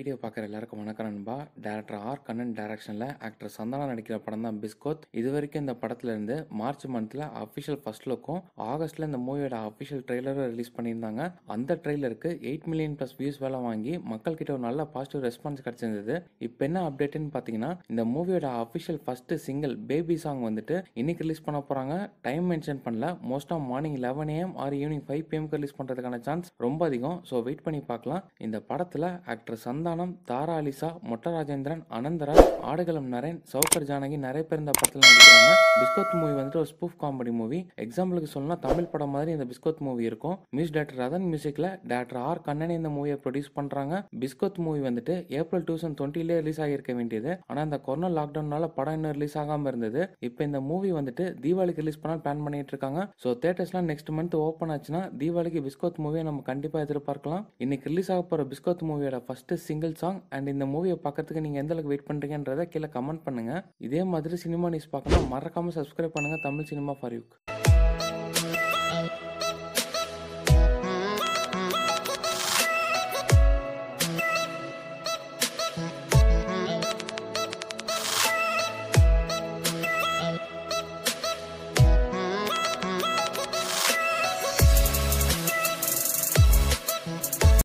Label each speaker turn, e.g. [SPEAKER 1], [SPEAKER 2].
[SPEAKER 1] video பார்க்குற எல்லாருக்கும் வணக்கம் நண்பா டேரக்டர் ஆர் கண்ணன் டைரக்ஷனில் ஆக்டர் சந்தானா நடிக்கிற படம் தான் பிஸ்கோத் இது வரைக்கும் இந்த படத்துல இருந்து மார்ச் மந்த்தில் அஃபிஷியல் ஃபர்ஸ்ட் லுக்கும் ஆகஸ்ட்ல இந்த மூவியோட அஃபிஷியல் ட்ரெய்லரும் ரிலீஸ் பண்ணியிருந்தாங்க அந்த ட்ரெய்லருக்கு எயிட் மில்லியன் ப்ளஸ் வியூஸ் வேலை வாங்கி மக்கள் கிட்ட ஒரு நல்ல பாசிட்டிவ் ரெஸ்பான்ஸ் கிடைச்சிருந்தது இப்போ என்ன அப்டேட்னு பார்த்தீங்கன்னா இந்த மூவியோட official first single baby song வந்துட்டு இன்னைக்கு ரிலீஸ் பண்ண போறாங்க டைம் மென்ஷன் பண்ணல most of morning eleven AM or evening five பிஎம்க்கு ரிலீஸ் பண்ணுறதுக்கான சான்ஸ் ரொம்ப அதிகம் ஸோ வெயிட் பண்ணி பார்க்கலாம் இந்த படத்தில் ஆக்டர் சந்தானம் தாரா அலிசா மொட்ட ராஜேந்திரன் அனந்தராஜ் ஆடுகளம் நரேன் சௌகர் ஜானகி நிறைய பேர் இந்த படத்தில் நடிக்கிறாங்க பிஸ்கோத் மூவி வந்துட்டு ஒரு ஸ்பூஃப் காமெடி மூவி எக்ஸாம்பிளுக்கு சொல்லணும்னா தமிழ் படம் மாதிரி இந்த பிஸ்கோத் மூவி இருக்கும் மியூசிக் டேரக்டர் ரதன் மியூசிக்ல டேரக்டர் ஆர் கண்ணன் இந்த மூவியை ப்ரொடியூஸ் பண்றாங்க பிஸ்கோத் மூவி வந்துட்டு ஏப்ரல் டூ தௌசண்ட் டுவெண்ட்டிலே ரிலீஸ் ஆகியிருக்க வேண்டியது ஆனால் இந்த கொரோனா லாக்டவுனால படம் இன்னும் ரிலீஸ் ஆகாம இருந்தது இப்போ இந்த மூவி வந்துட்டு தீபாவளிக்கு ரிலீஸ் பண்ண பிளான் பண்ணிட்டு இருக்காங்க ஸோ தேட்டர்ஸ்லாம் நெக்ஸ்ட் மந்த் ஓப்பன் ஆச்சுன்னா தீபாவளிக்கு பிஸ்கோத் மூவியை நம்ம கண்டிப்பாக எதிர்பார்க்கலாம் இன்னைக்கு ரிலீஸ் ஆக போகிற பிஸ்கோத் மூவியோட ஃபர்ஸ்ட் சிங்கிள் சாங் அண்ட் இந்த மூவியை பார்க்கறதுக்கு நீங்கள் எந்த அளவுக்கு வெயிட் பண்ணுறீங்கன்றதை கீழே கமெண்ட் பண்ணுங்க இதே மாதிரி சினிமா நியூஸ் பார்க்கணும் மறக்காம சப்ஸ்கிரைப் பண்ணுங்க தமிழ் சினிமா ஃபார் யூ